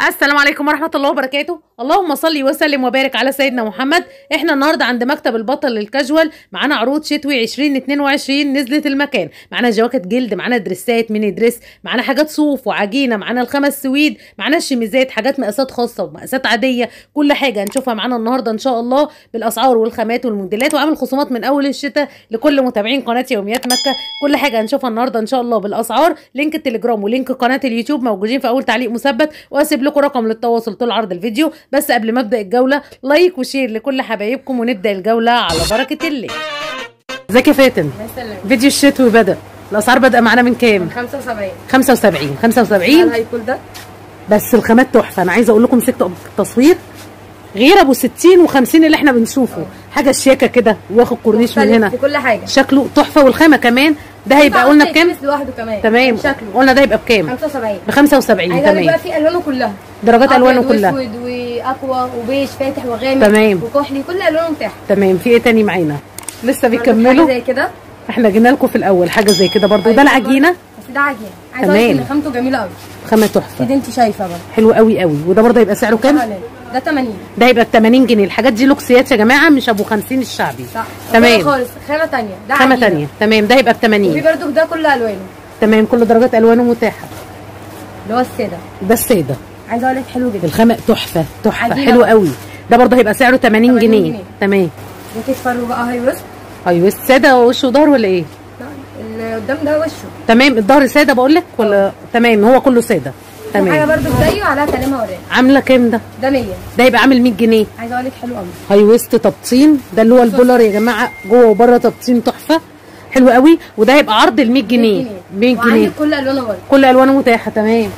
السلام عليكم ورحمة الله وبركاته اللهم صل وسلم وبارك على سيدنا محمد احنا النهاردة عند مكتب البطل للكاجوال معانا عروض شتوي 2022 نزلت المكان معانا جواكت جلد معانا دريسات ميني دريس معانا حاجات صوف وعجينة معانا الخمس سويد معانا الشميزات حاجات مقاسات خاصة ومقاسات عادية كل حاجة هنشوفها معانا النهاردة ان شاء الله بالاسعار والخامات والموديلات وعامل خصومات من اول الشتاء لكل متابعين قناة يوميات مكة كل حاجة هنشوفها النهاردة ان شاء الله بالاسعار لينك التليجرام ولينك قناة اليوتيوب موجودين في اول تعليق مثبت واسيب لكم رقم للتواصل طول عرض الفيديو بس قبل ما ابدا الجوله لايك وشير لكل حبايبكم ونبدا الجوله على بركه الله ازيك يا فاتن مثلا فيديو الشتوي بدا الاسعار بادئه معانا من كام 75 75 هل 75 هيكون ده؟ بس الخامات تحفه انا عايزه اقول لكم مسكت التصوير غير ابو 60 و50 اللي احنا بنشوفه حاجه شياكه كده واخد كورنيش من مختلف هنا في كل حاجه شكله تحفه والخامه كمان ده هيبقى قلنا بكام يتلبس لوحده كمان تمام شكله قلنا ده يبقى بكام 75 ب 75 عايزه اقول لك بقى تمام في الوانه كلها درجات الوانه أبيض كلها واسود واقوى وبيج فاتح وغامق تمام. وكحلي كل الوانه متاحه تمام في ايه تاني معانا لسه برضه حاجه بيكملوا زي كده احنا جينا لكم في الاول حاجه زي كده برضو ده أيوة العجينه بس ده عجينه عايزه اقول لك تمام. ان خامته جميله قوي خامه تحفه كده انت شايفه برضه حلو قوي قوي وده برضه هيبقى سعره كام ده 80 ده هيبقى ب 80 جنيه الحاجات دي لوكسيات يا جماعه مش ابو 50 الشعبي صح تمام خالص خامه ثانيه ده خامه عجينة. تانية تمام ده هيبقى ب وفي 80 برضه ده كل الوانه تمام كل درجات الوانه متاحه اللي هو الساده ده الساده عايزه اقول لك حلو جدا الخامه تحفه تحفه عجينة حلو بقى. قوي ده برضه هيبقى سعره 80 80 جنيه جنيه. تمام ممكن تفروا بقى هاي وسط ايوه الساده وش وظهر ولا ايه لا، اللي قدام ده وشه تمام الظهر ساده بقول لك ولا تمام هو كله ساده في حاجه تمام برضه زيه عليها كلمه وراك عامله كام ده ده 100 ده يبقى عامل 100 جنيه عايزه اقول لك حلو قوي هاي ويست تبطين ده اللي هو البولر يا جماعه جوه وبره تبطين تحفه حلو قوي وده هيبقى عرض ال 100 جنيه 100 جنيه وعندك كل الوانه برضه كل الوانه متاحه تمام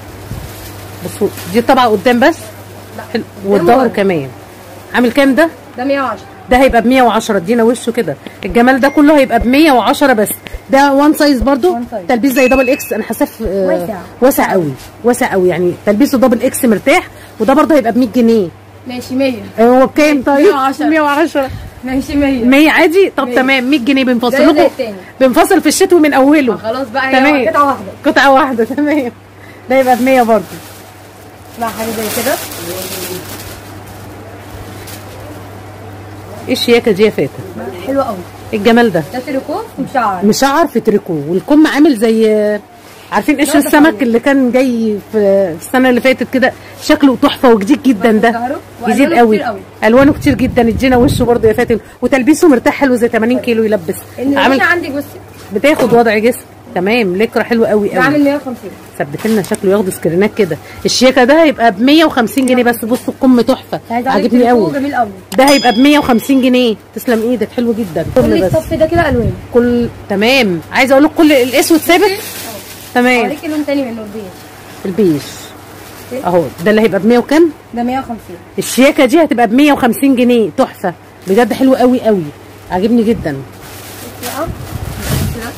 بصوا دي طبعا قدام بس لا حلو قدام والظهر ورا. كمان عامل كام ده ده 110 ده هيبقى ب 110 ادينا وشه كده الجمال ده كله هيبقى ب 110 بس ده وان سايز برضو One size. تلبيس زي دبل اكس انا حاساه في- آه، واسع. واسع قوي واسع قوي يعني تلبيسه دبل اكس مرتاح وده برضو هيبقى ب 100 جنيه ماشي 100 هو بكام طيب 110. 110 ماشي 100 100 عادي طب 100. تمام 100 جنيه بنفصل زي زي لكم التاني. بنفصل في الشتوي من اوله خلاص بقى تمام. هي قطعه واحده قطعه واحده تمام ده يبقى ب 100 برضو بقى حاجه زي كده ايه الشياكه دي يا فاتن حلوه قوي إيه الجمال ده ده تريكو مشعر مشعر في تريكو والكم عامل زي عارفين قشر لا، ده السمك طبيعي. اللي كان جاي في في السنه اللي فاتت كده شكله تحفه وجديد جدا ده ظهره جديد وألوانه قوي كتير قوي. الوانه كتير جدا ادينا وشه برضه يا فاتن وتلبيسه مرتاح حلو زي 80 كيلو يلبس النمونه عامل عندك بصي بتاخد وضع جسم تمام لكرة حلو قوي ده عامل قوي 150 ثبت لنا شكله ياخد سكرينات كده الشياكه ده هيبقى ب 150 جنيه بس بصوا الكم تحفه عايزه اقول لك عاجبني تريكو قوي جميل قوي ده هيبقى ب 150 جنيه تسلم ايدك حلو جدا كل كل بس الصف ده كده الوان كل تمام عايزه اقول لك كل الاسود ثابت تمام اوريك لون تاني منه البيج البيج اهو ده اللي هيبقى ب 100 وكام ده 150 الشياكه دي هتبقى ب 150 جنيه تحفه بجد حلو قوي قوي عاجبني جدا بصي بقى كده.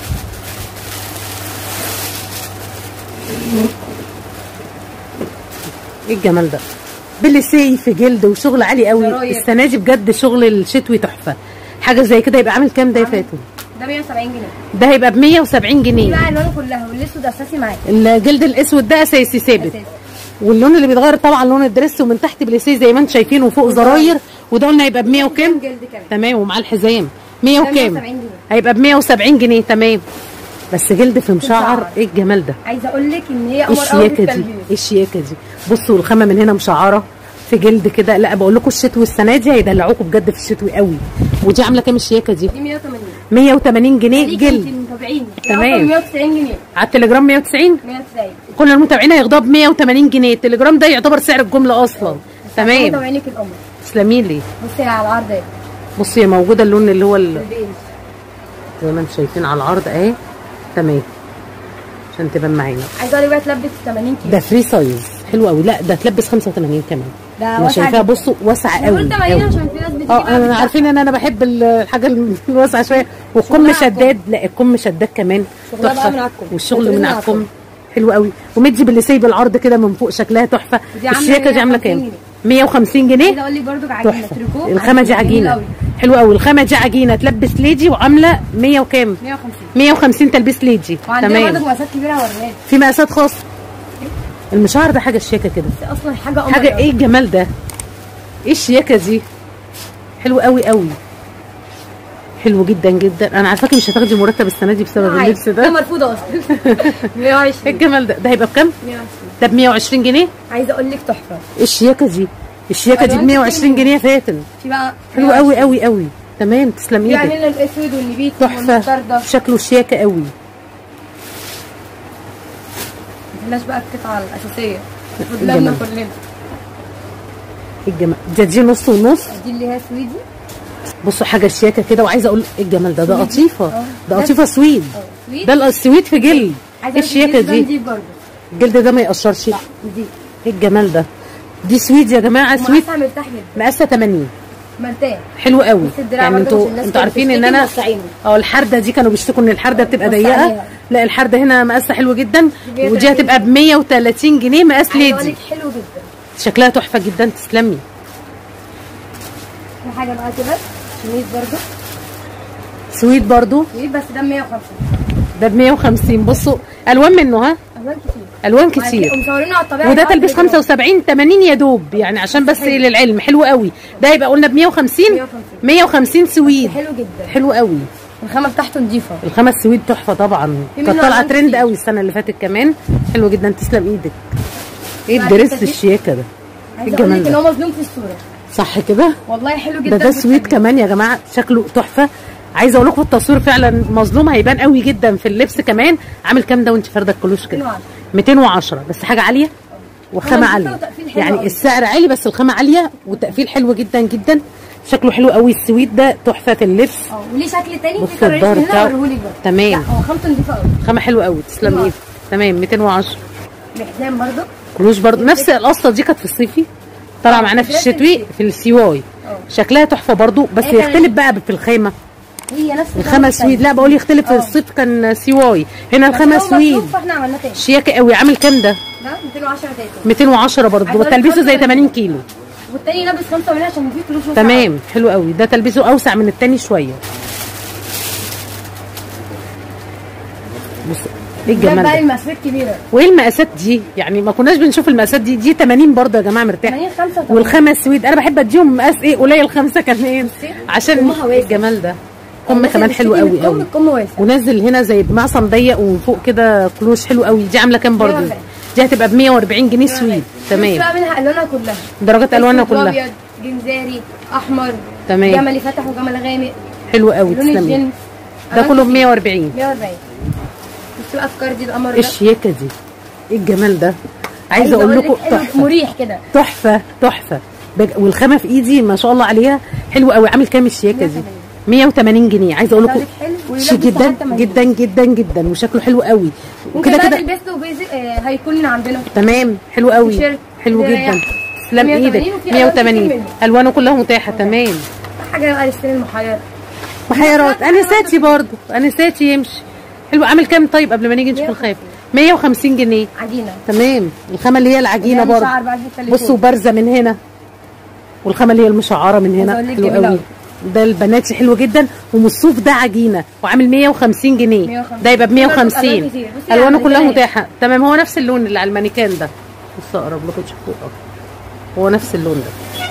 ايه الجمال ده بالليسي في جلد وشغل عالي قوي زراير. السنه دي بجد شغل الشتوي تحفه حاجه زي كده يبقى عامل كام ده يا فاتن ده 170 جنيه ده هيبقى ب 170 دي جنيه بقى الوانه كلها والاسود اساسي معاك الجلد الاسود ده اساسي ثابت اساسي واللون اللي بيتغير طبعا لون الدريس ومن تحت بليسيه زي ما انتم شايفين وفوق زراير وده قلنا هيبقى ب 100 وكام جلد كمان تمام ومعاه الحزام 100 ده وكام 170 جنيه. هيبقى ب 170 جنيه تمام بس جلد في مشعر مشعر. ايه الجمال ده عايزه اقول لك ان هي ايه قمر قوي الشياكه في دي التلبيس ايه الشياكه دي بصوا الخامه من هنا مشعره في جلد كده لا بقول لكم الشتوي السنه دي هيدلعوكم بجد في الشتوي قوي ودي عامله كام الشياكه دي دي 180 180 جنيه ليكي انت جلد المتابعين تمام. 190 جنيه على التليجرام 190 190 كل المتابعين هياخدوها ب 180 جنيه التليجرام ده يعتبر سعر الجمله اصلا تمام متابعينك القمر تسلمي لي بصي على العرض اهي بصي هي موجوده اللون اللي هو ال- البيج زي ما انتم شايفين على العرض اهي تمام عشان تبان معانا عايزه اقول لك بقى تلبس 80 كيلو ده فري سايز حلو قوي لا ده تلبس 85 كمان ده انا واسع شايفاها جدا. بصوا واسعه انا قوي قلت 80 قوي. عشان في ناس بتيجي اه بقى انا بتفتح. عارفين ان انا بحب الحاجه الواسعه شويه والكم شغلها على شداد لا الكم شداد كمان شغلها بقى تحفة. من على الكم. والشغل شغل من من على على الكم الكم. حلو قوي ومدي باللي بالعرض كده من فوق شكلها تحفه دي عاملة الشياكه دي عامله 150 كام جنيه. 150 جنيه عايزه اقول لك برضو عجينه تحفه تريكو الخامه دي جميل عجينه قوي. حلوه قوي الخامه دي عجينه تلبس ليدي وعامله 100 وكام 150 150 تلبيس ليدي وعندنا برضو تمام مقاسات كبيره هوريها لك في مقاسات خاصه المشعر ده حاجه شياكه كده بس اصلا حاجه قمر حاجه ايه الجمال ده ايه الشياكه دي حلو قوي قوي حلو جدا جدا انا عارفاكي مش هتاخدي مرتب السنه دي بسبب اللبس ده ده مرفوضه اصلا ايه 120 الجمال ده ده هيبقى بكام 120 ده ب 120 جنيه عايزه اقول لك تحفه ايه الشياكه دي الشياكه دي ب ألوان 120 كتير. جنيه يا فاتن في بقى حلو قوي قوي قوي تمام تسلم في ايدك عاملنا الاسود والنبيتي تحفه والمستردة شكله شياكه قوي مفيناش بقى القطعه الاساسيه المفروض الجمال. لنا كلنا ايه الجمال ده دي نص ونص دي اللي هي سويدي بصوا حاجه شياكه كده وعايزه اقول ايه الجمال ده ده سويد. قطيفه اه. ده ده- قطيفه سويد اه سويد ده السويد في جلد عايزه ايه الشياكه دي دي برضه الجلد ده ما يقشرش دي ايه الجمال ده دي سويد يا جماعه سويد ومقاسها مرتاح جدا مقاسه 80 مرتاح حلو قوي بس الدراع يعني برضه انتوا عشان الناس انتوا عارفين ان بتشتكي انا موسعينه. اه الحرده دي كانوا بيشتكوا ان الحرده بتبقى بص ضيقه عليها. لا الحرده هنا مقاسها حلو جدا دي ودي هتبقى ب 130 جنيه مقاس عايزه اقول ليدي لك حلو جدا شكلها تحفه جدا تسلمي في حاجه بقى كده شميز برضه سويد برضو سويد بس ده 150 ده ب 150 بصوا الوان منه ها الوان كتير الوان كتير ومصورينه على الطبيعه وده بقى تلبس بالجرام. 75 80 يا دوب يعني عشان بس حلو. للعلم حلو قوي ده يبقى قلنا ب 150 150. 150 سويد حلو جدا حلو قوي الخامه بتاعته نضيفه الخمس سويد تحفه طبعا في كانت منه طالعه ألوان ترند كتير. قوي السنه اللي فاتت كمان حلو جدا تسلم ايدك ايه بعد الدريس كده دي- الشياكه ده عايزه اقول الجمال لك ان ده هو مظلوم في الصوره صح كده والله حلو جدا ده ده في سويد التجميل. كمان يا جماعه شكله تحفه عايزه اقول لكم التصوير فعلا مظلوم هيبان قوي جدا في اللبس كمان عامل كام ده وانت فارده الكلوش كده 210. 210 بس حاجه عاليه وخامه نضيفة عاليه وتقفيل حلو يعني قوي. السعر عالي بس الخامه عاليه والتقفيل حلو جدا جدا شكله حلو قوي السويد ده تحفه في اللبس اه وليه شكل تاني بص في طريقه الظهر من بتاعه. هنا اوريهولك بقى تمام. لا هو خامته نضيفه قوي خامه حلوه قوي تسلم حلوة. ايدك تمام 210 الحزام برضه كلوش برضو نفس القصه دي كانت في الصيفي طالعه اه، معانا في درس الشتوي الصيف. في السيواي اه. شكلها تحفه برضو بس هي كانت- يختلف بقى في الخامه هي نفس الخامه سويد لا بقول يختلف في اه. الصيف كان سيواي هنا بس الخامه هو مطلوب سويد فاحنا عملناه تاني شياكه قوي عامل كام ده ده 210 تاني 210 برضو عايزة أقولك وتلبيسه زي برضو 80 كيلو والتاني لابس 85 عشان فيه فلوس وسعر. تمام حلو قوي ده تلبيسه اوسع من التاني شويه بص ايه ده الجمال بقى ده المقاسات كبيره وايه المقاسات دي يعني ما كناش بنشوف المقاسات دي دي 80 برضه يا جماعه مرتاح 80 85 والخمس سويد انا بحب اديهم مقاس ايه قليل خمسه كمان عشان كمها واسع. الجمال ده كم الناس كمان اللي حلو بتشتكي من قوي الكم، قوي الكم واسع ونزل هنا زي معصم ضيق ومن فوق كده كلوش حلو قوي دي عامله كام برضه 140. دي هتبقى ب 140 جنيه سويد بس تمام بقى منها الوانها كلها درجات الوانها أسود كلها وأبيض، جنزاري احمر تمام. جملي فاتح وجمل غامق حلو قوي لون تسلمي الجنس ده كله ب 140 140 بص بقى افكار دي القمر ايه ده الشياكه دي ايه الجمال ده عايزه اقول أقول لكم لك حلو، تحفه مريح كده تحفه تحفه بج- والخامه في ايدي ما شاء الله عليها حلو قوي عامل كام الشياكه دي 180 جنيه عايزه اقول لكم ذلك حلو ويلبس شيك جدا حتى منديل. جدا جدا جدا وشكله حلو قوي ممكن وكده بقى كده تلبسه وبيزي آه هيكون من عندنا تمام حلو قوي تيشيرت حلو يريح. جدا تسلم 180 ايدك وفي ألوان كتير 180 منه. الوانه كلها متاحه تمام حاجه بقى للسن المحير محيرات انساتي برضو انساتي يمشي حلو عامل كام طيب قبل ما نيجي نشوف 150. الخيف 150 جنيه عجينه تمام الخامه اللي هي العجينه وده برضو مشعر بقى الحته اللي بصوا فوق. بارزه من هنا والخامه اللي هي المشعره من هنا عايزة أقول لك حلو جميل قوي أوي. ده البناتي حلو جدا ومن الصوف ده عجينه وعامل 150 جنيه 150. ده يبقى ب ألوان 150 كتير. بصي الوانه على كلها البنات. متاحه تمام هو نفس اللون اللي على المانيكان ده بص اقرب لكم تشوفوه أهو. هو نفس اللون ده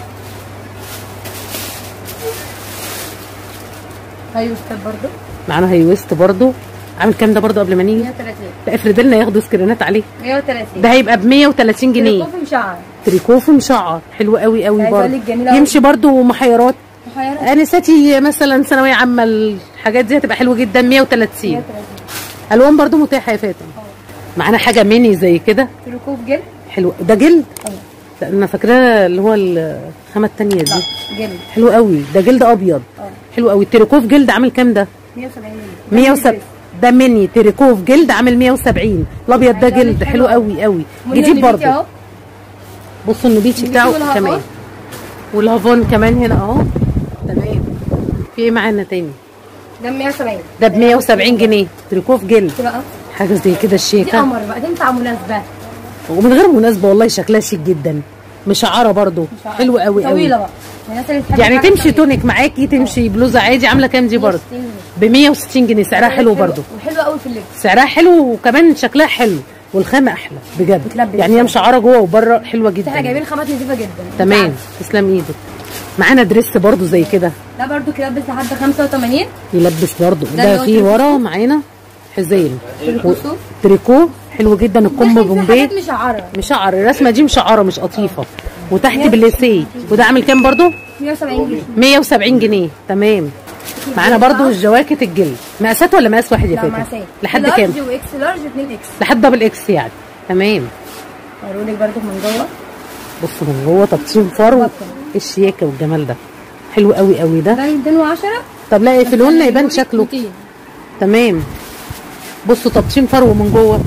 هيوستر برضه معانا هاي ويست برضو عامل كام ده برضو قبل ما نيجي 130 لا افرض لنا ياخدوا سكرينات عليه 130 ده هيبقى ب 130 جنيه تليفون مشعر تريكوف مشعر حلو قوي قوي عايزة أقول برضو لك جميلة أوي. يمشي برضو محيرات محيرات انساتي مثلا ثانويه عامه الحاجات دي هتبقى حلوه جدا 130 130 الوان برضو متاحه يا فاتن معانا حاجه ميني زي كده تليكوف جلد حلو ده جلد اه لا انا فاكراه اللي هو الخامه التانية دي جلد حلو قوي ده جلد ابيض اه حلو قوي التريكوف جلد عامل كام ده 170 170 ده ميني تريكوف جلد عامل 170 الابيض ده عايزة أقول جلد لك حلو حلو قوي قوي منه جديد النبيتي برضو اهو بصوا النبيتي النبيتي بتاعه والهافون. كمان والهافون كمان هنا اهو تمام في ايه معانا تاني ده 170 ده ب 170 جنيه تريكوف جلد دي بقى حاجه زي كده دي شيكه قمر بقى تنفع مناسبة ومن غير مناسبه والله شكلها شيك جدا مشعره برضو مشعر. حلو قوي طويلة قوي بقى الناس اللي بتحب يعني الحاجة تمشي طويلة. تونيك معاكي تمشي بلوزه عادي عامله كام دي برضو 160 ب 160 جنيه سعرها حلو برضو وحلو قوي في اللبس سعرها حلو وكمان شكلها حلو والخامه احلى بجد بتلبس. يعني هي مشعره جوه وبره حلوه احنا جدا جايبين خامات نضيفه جدا تمام تسلم ايدك معانا دريس برضو زي كده ده برضو كلابس لحد 85 يلبس برضو ده ده اللي هو فيه تريكو ورا معانا حزام تريكو و- صوف. تريكو حلو جدا الكم داخل فيه بومبي حاجات مشعره مشعر الرسمه دي مشعره مش قطيفه وتحت بالليسيه وده عامل كام برضو 170 جنيه 170 جنيه تمام معانا برضو الجواكت الجلد مقاسات ولا مقاس واحد يا لا فاتن مقاسات لحد لارج كام واكس لارج 2 اكس لحد دبل اكس يعني تمام هوريلك برضو من جوه بصوا من جوه تبطين فرو بطل. الشياكه والجمال ده حلو قوي قوي ده ده 210 طب لا في لوننا يبان شكله 200 تمام بصوا تبطين فرو من جوه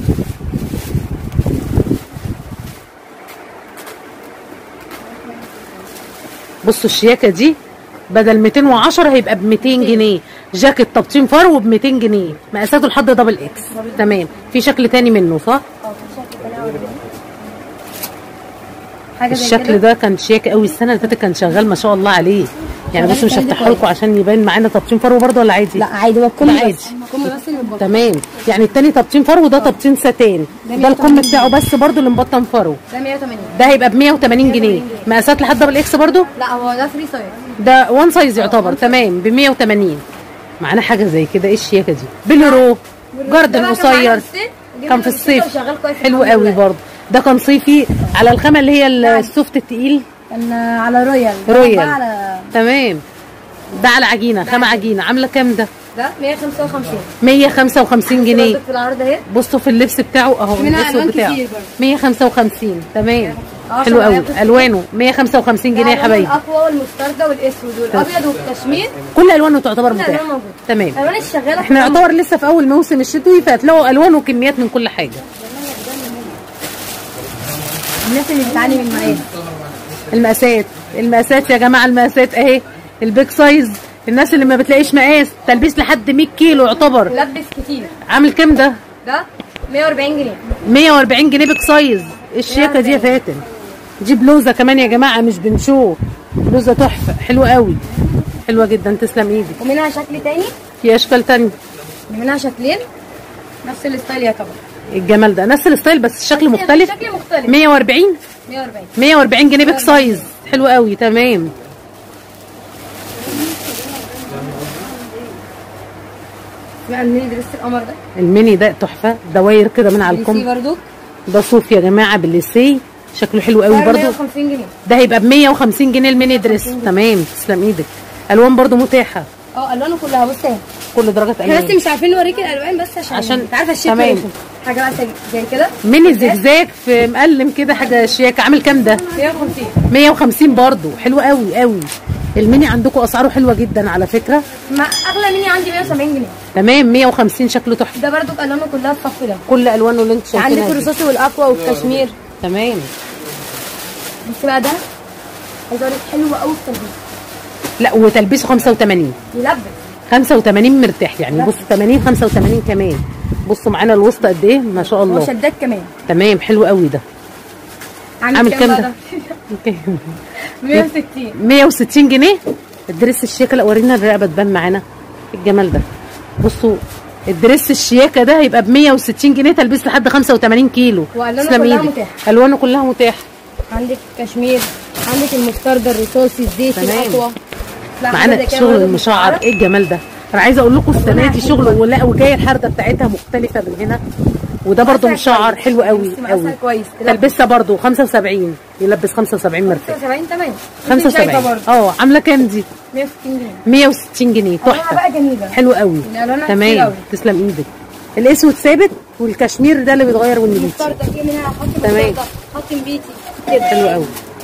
بصوا الشياكه دي بدل 210 هيبقى ب 200 جنيه جاكيت تبطين فرو ب 200 جنيه مقاساته لحد دبل اكس تمام في شكل تاني منه صح حاجه زي الشكل كده ده كان شياكه قوي السنه اللي فاتت كان شغال ما شاء الله عليه يعني شغال بصوا مش السنة دي هفتحه لكم كويس. عشان يبان معانا تبطين فرو برضه ولا عادي لا عادي هو الكم لا بس عادي. الكم بس اللي مبطن تمام يعني التاني تبطين فرو وده تبطين ساتان ده ده الكم 180 بتاعه بس برضه اللي مبطن فرو ده 180 ده هيبقى ب 180 جنيه مقاسات لحد دبل اكس برضه لا هو ده فري سايز ده وان سايز يعتبر تمام ب 180 معانا حاجه زي كده ايه الشياكه دي بلورو جاردن قصير كان في الصيف حلو قوي برضه ده كان صيفي على الخامه اللي هي السوفت التقيل كان على رويال ده رويال. بقى على تمام ده على عجينه خامه عجينه عامله كام ده ده 155 155 جنيه برضو في العرض اهي بصوا في اللبس بتاعه اهو منها الاسود ألوان بتاعه كتير برضه. 155 تمام اه حلو قوي شغالة الوانه 155 جنيه يا حبايبي الاقوى والمستردة والاسود والابيض والكشمير كل الوانه تعتبر كل متاحه الالوان موجوده تمام الالوان الشغاله احنا يعتبر لسه في اول موسم الشتوي فهتلاقوا الوان وكميات من كل حاجه الناس اللي بتعاني من المقاس المقاسات المقاسات يا جماعه المقاسات اهي البيج سايز الناس اللي ما بتلاقيش مقاس تلبيس لحد 100 كيلو يعتبر ملبس كتير عامل كام ده ده 140 جنيه 140 جنيه بيج سايز إيه الشياكه دي يا فاتن دي بلوزه كمان يا جماعه مش بنشوف بلوزه تحفه حلوه قوي حلوه جدا تسلم ايدك ومنها شكل تاني في اشكال تانية منها شكلين نفس الستايل يعتبر الجمال ده نفس الستايل بس الشكل مختلف شكل مختلف 140 140 140 جنيه بيج سايز حلو قوي تمام بقى الميني دريس القمر ده الميني ده تحفه دواير كده من على دي سي الكم برضو ده صوف يا جماعه بالليسي شكله حلو قوي سعر برضو 150 جنيه ده هيبقى ب 150 جنيه الميني دريس تمام تسلم ايدك الوان برضو متاحه اه الوانه كلها بص اهي كل درجه احنا بس الوان مش عارفين نوريك الالوان بس عشان عشان- انت عارفه الشيك تمام. رخم. حاجه بقى زي- زي كده ميني زجزاج في مقلم كده حاجه شياكه عامل كام ده 150 150 برضو حلو قوي قوي الميني عندكم اسعاره حلوه جدا على فكره ما اغلى ميني عندي 170 جنيه تمام 150 شكله تحفه ده برضو الوانه كلها الصف ده كل الوانه اللي انت عندك شايفينها دي. الرصاصي والاقوى والكشمير تمام بس بقى ده عايزه اقول لك حلو قوي في التلبيس لا وتلبيسه 85 يلبس 85 مرتاح يعني بص 80 85 كمان بصوا معانا الوسط قد ايه ما شاء هو الله شداد كمان تمام حلو قوي ده عامل كام بقى ده 160 160 جنيه الدريس الشياكه لا ورينا الرقبه تبان معانا الجمال ده بصوا الدريس الشياكه ده هيبقى ب 160 جنيه تلبيس لحد 85 كيلو وألوانه تسلم كلها إيدك. متاحة. الوانه كلها متاحه عندك كشمير عندك المستردة الرصاصي الزيتي تمام. الاقوى لا، حاجة معانا زي كده شغل برضو المشعر متعرف. ايه الجمال ده انا عايزه اقول لكم السنه دي شغل ولا وجايه الحرده بتاعتها مختلفه من هنا وده برضو مقاسها مشعر كويس. حلو قوي بس مقاسها قوي كويس. تلبسها برضو 75 يلبس 75 مرتاح 75 تمام 75 اه عامله كام دي 160 جنيه 160 جنيه ألوانها تحفه بقى جميلة حلو قوي ألوانها كتير تمام أوي. تسلم ايدك الاسود ثابت والكشمير ده اللي بيتغير والنبيتي المستردة في منها حط تمام. مستردة حط بيتي كده حلو قوي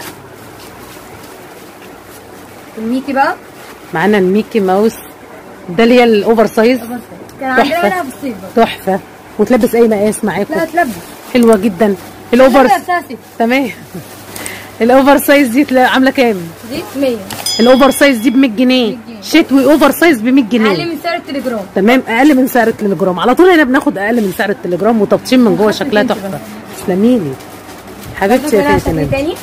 الميكي بقى معانا الميكي ماوس ده اللي هي الاوفر سايز كان عندنا تحفة. منها في الصيف برضه تحفه وتلبس اي مقاس معاكم لا تلبس حلوه جدا الاوفر لا اساسي تمام الاوفر سايز دي تلا- عامله كام دي 100 الاوفر سايز دي ب 100 جنيه 100 جنيه. شتوي اوفر سايز ب 100 اقل جنيه من سعر التليجرام تمام اقل من سعر التليجرام على طول هنا بناخد اقل من سعر التليجرام وتبطين من جوه شكلها انت تحفه بقى. تسلمي لي حبيبتي يا منها فاتن شكل انت. تاني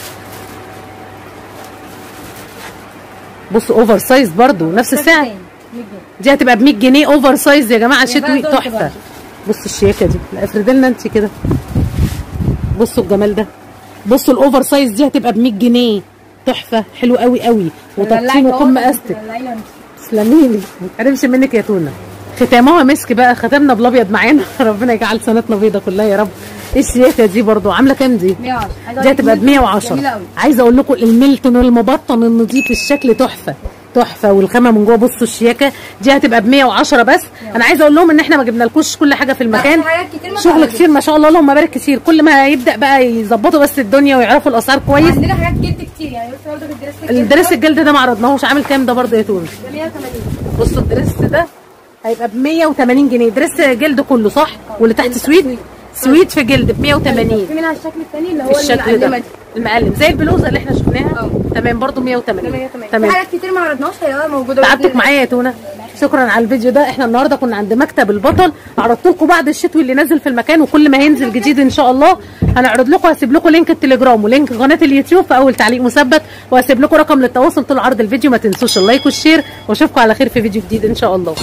بص اوفر سايز برضو نفس شكل السعر تاني. جنيه دي هتبقى ب 100 جنيه اوفر سايز يا جماعه شتوي فيها زرق تحفه برضه. بصوا الشياكه دي لا افرد لنا انت كده بصوا الجمال ده بصوا الاوفر سايز دي هتبقى ب 100 جنيه تحفه حلو قوي قوي وتبطين وكم استك تسلمي لي ما تحرمش منك يا تونه ختامها مسك بقى ختمنا بالابيض معانا ربنا يجعل سنتنا بيضه كلها يا رب ايه الشياكه دي برضو عامله كام دي 110 دي هتبقى ب 110 جميله قوي عايزه اقول لكم الميلتون المبطن النظيف الشكل تحفه تحفه والخامه من جوه بصوا الشياكه دي هتبقى ب 110 بس انا عايزه اقول لهم ان احنا ما جبنالكوش كل حاجه في المكان في حاجات كتير ما شغل تعرفش. كتير ما شاء الله اللهم بارك كتير كل ما يبدا بقى يظبطوا بس الدنيا ويعرفوا الاسعار كويس عندنا حاجات جلد كتير يعني بص برضه في الدرس الجلد الدرس الجلد ده ما عرضناهوش عامل كام ده برضه يا تونس ده 180 بصوا الدرس ده هيبقى ب 180 جنيه درس جلد كله صح واللي تحت سويت سويت في جلد ب 180 في منها الشكل الثاني اللي هو الشكل المعلمه ده دي المعلم زي البلوزه اللي احنا شفناها اه. تمام برضه 180 ده 180 في تمام حاجات كتير ما عرضناش هي موجوده تعبتك بإذن معايا يا تونه شكرا على الفيديو ده احنا النهارده كنا عند مكتب البطل عرضت لكم بعد الشتوي اللي نازل في المكان وكل ما هينزل جديد ان شاء الله هنعرض لكم هسيب لكم لينك التليجرام ولينك قناه اليوتيوب في اول تعليق مثبت وهسيب لكم رقم للتواصل طول عرض الفيديو ما تنسوش اللايك والشير واشوفكم على خير في فيديو جديد ان شاء الله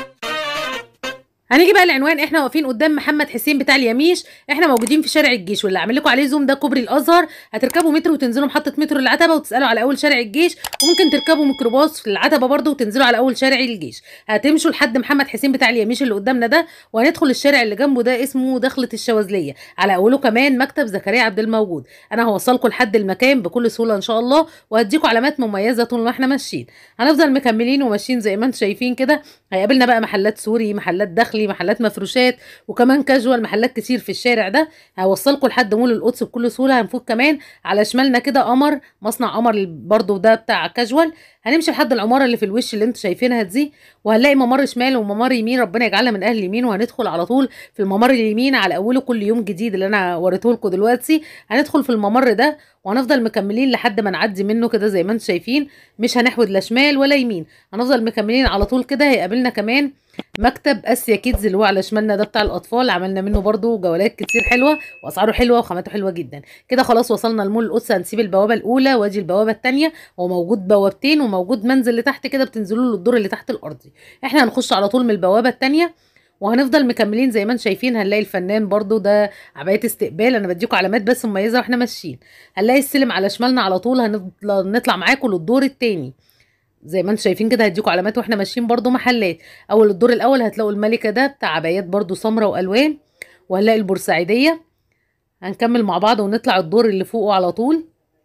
هنيجي بقى العنوان احنا واقفين قدام محمد حسين بتاع اليميش احنا موجودين في شارع الجيش واللي عامل لكم عليه زوم ده كوبري الازهر هتركبوا مترو وتنزلوا محطه مترو العتبه وتسالوا على اول شارع الجيش وممكن تركبوا ميكروباص في العتبه برده وتنزلوا على اول شارع الجيش هتمشوا لحد محمد حسين بتاع اليميش اللي قدامنا ده وهندخل الشارع اللي جنبه ده اسمه دخله الشواذليه على اوله كمان مكتب زكريا عبد الموجود انا هوصلكم لحد المكان بكل سهوله ان شاء الله وهديكم علامات مميزه طول ما احنا ماشيين هنفضل مكملين وماشيين زي ما انتم شايفين كده هيقابلنا بقى محلات سوري محلات داخلي محلات مفروشات وكمان كاجوال محلات كتير في الشارع ده هوصلكم لحد مول القدس بكل سهوله هنفوت كمان على شمالنا كده قمر مصنع قمر برضو ده بتاع كاجوال هنمشي لحد العماره اللي في الوش اللي انتم شايفينها دي وهنلاقي ممر شمال وممر يمين ربنا يجعلنا من اهل اليمين وهندخل على طول في الممر اليمين على اوله كل يوم جديد اللي انا وريته لكم دلوقتي هندخل في الممر ده وهنفضل مكملين لحد ما نعدي منه كده زي ما انتم شايفين مش هنحود لا شمال ولا يمين هنفضل مكملين على طول كده هيقابلنا كمان مكتب اسيا كيدز اللي هو على شمالنا ده بتاع الاطفال عملنا منه برضو جولات كتير حلوه واسعاره حلوه وخامته حلوه جدا كده خلاص وصلنا لمول القدس هنسيب البوابه الاولى وادي البوابه الثانيه وموجود بوابتين وموجود منزل لتحت كده بتنزلوا له الدور اللي تحت الارضي احنا هنخش على طول من البوابه الثانيه وهنفضل مكملين زي ما انتم شايفين هنلاقي الفنان برضو ده عبايه استقبال انا بديكم علامات بس مميزه واحنا ماشيين هنلاقي السلم على شمالنا على طول هنفضل نطلع معاكم للدور الثاني زي ما انتم شايفين كده هديكم علامات واحنا ماشيين برضو محلات اول الدور الاول هتلاقوا الملكه ده بتاع عبايات برضو سمراء والوان وهنلاقي البورسعيديه هنكمل مع بعض ونطلع الدور اللي فوقه على طول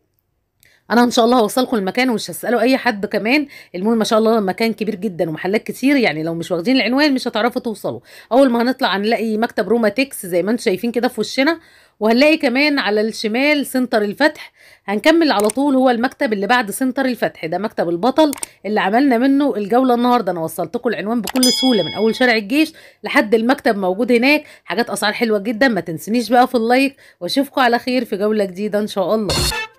انا ان شاء الله هوصلكم المكان ومش هسالوا اي حد كمان المول ما شاء الله مكان كبير جدا ومحلات كتير يعني لو مش واخدين العنوان مش هتعرفوا توصلوا اول ما هنطلع هنلاقي مكتب روما تكس زي ما انتم شايفين كده في وشنا وهنلاقي كمان على الشمال سنتر الفتح هنكمل على طول هو المكتب اللي بعد سنتر الفتح ده مكتب البطل اللي عملنا منه الجوله النهارده انا وصلتكم العنوان بكل سهوله من اول شارع الجيش لحد المكتب موجود هناك حاجات اسعار حلوه جدا ما تنسونيش بقى في اللايك واشوفكم على خير في جوله جديده ان شاء الله